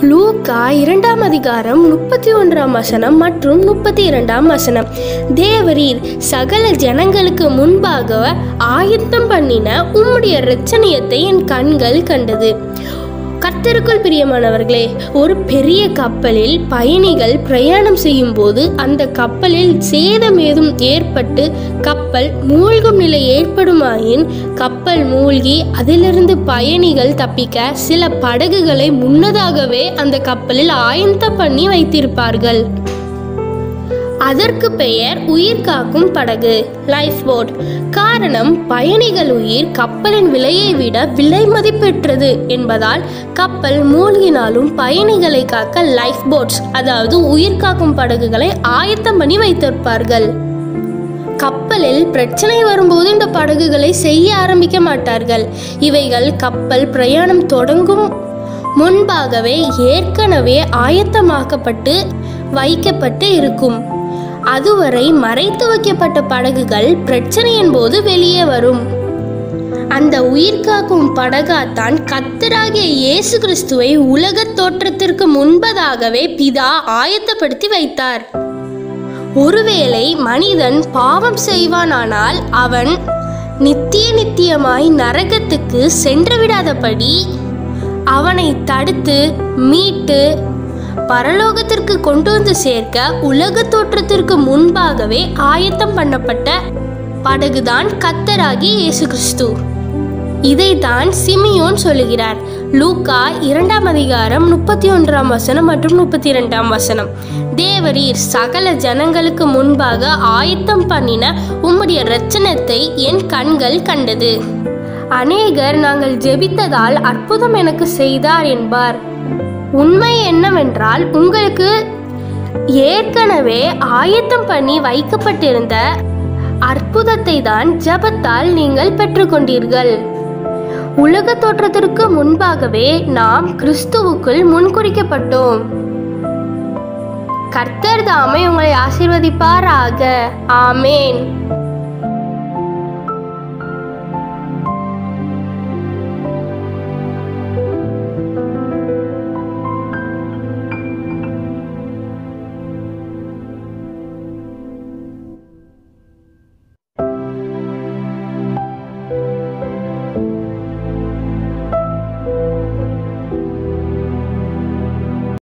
லூக்கா இரண்டாம் அதிகாரம் முப்பத்தி ஒன்றாம் வசனம் மற்றும் முப்பத்தி இரண்டாம் வசனம் தேவரீர் சகல ஜனங்களுக்கு முன்பாக ஆயத்தம் பண்ணின உம்முடைய இரட்சணியத்தை என் கண்கள் கண்டது கர்த்தருக்குள் பிரியமானவர்களே ஒரு பெரிய கப்பலில் பயணிகள் பிரயாணம் செய்யும் போது அந்த கப்பலில் சேதம் ஏதும் ஏற்பட்டு கப்பல் மூழ்கும் நிலை ஏற்படுமாயின் கப்பல் மூழ்கி அதிலிருந்து பயணிகள் தப்பிக்க சில படகுகளை முன்னதாகவே அந்த கப்பலில் ஆயத்தம் பண்ணி வைத்திருப்பார்கள் அதற்கு பெயர் உயிர் காக்கும் படகு லைஃப் போட் காரணம் பயணிகள் உயிர் கப்பலின் விலையை விட விலை மதிப்பெற்றது என்பதால் கப்பல் மூழ்கினாலும் பயணிகளை காக்க லைஃப் போட்ஸ் அதாவது உயிர் காக்கும் படகுகளை ஆயத்தம் பண்ணி வைத்திருப்பார்கள் கப்பலில் பிரச்சனை வரும்போது இந்த படகுகளை செய்ய ஆரம்பிக்க மாட்டார்கள் இவைகள் கப்பல் பிரயாணம் தொடங்கும் முன்பாகவே ஏற்கனவே ஆயத்தமாக்கப்பட்டு வைக்கப்பட்டு இருக்கும் அதுவரை மறைத்து வைக்கப்பட்ட படகுகள் பிரச்சனையின் போது வெளியே வரும் அந்த உயிர் காக்கும் படகாத்தான் கத்தராகிய இயேசு கிறிஸ்துவை உலகத் தோற்றத்திற்கு முன்பதாகவே பிதா ஆயத்தப்படுத்தி வைத்தார் ஒருவேளை மனிதன் பாவம் செய்வானானால் அவன் நித்திய நித்தியமாய் நரகத்துக்கு சென்று விடாதபடி அவனை தடுத்து மீட்டு பரலோகத்திற்கு கொண்டு வந்து சேர்க்க உலக தோற்றத்திற்கு முன்பாகவே ஆயத்தம் பண்ணப்பட்ட படகுதான் கத்தராகி இயேசு கிறிஸ்து இதைத்தான் சிமியோன் சொல்லுகிறார் லூக்கா இரண்டாம் அதிகாரம் முப்பத்தி ஒன்றாம் வசனம் மற்றும் முப்பத்தி இரண்டாம் வசனம் தேவரீர் சகல ஜனங்களுக்கு முன்பாக ஆயத்தம் பண்ணின உம்முடைய இரட்சணத்தை என் கண்கள் கண்டது அநேகர் நாங்கள் ஜெபித்ததால் அற்புதம் எனக்கு செய்தார் என்பார் உண்மை என்னவென்றால் உங்களுக்கு ஏற்கனவே ஆயத்தம் பண்ணி வைக்கப்பட்டிருந்த அற்புதத்தை தான் ஜபத்தால் நீங்கள் பெற்றுக்கொண்டீர்கள் உலக தோற்றத்திற்கு முன்பாகவே நாம் கிறிஸ்துவுக்குள் முன்குறிக்கப்பட்டோம் கர்த்தர் தாமே உங்களை ஆசீர்வதிப்பாராக ஆமேன்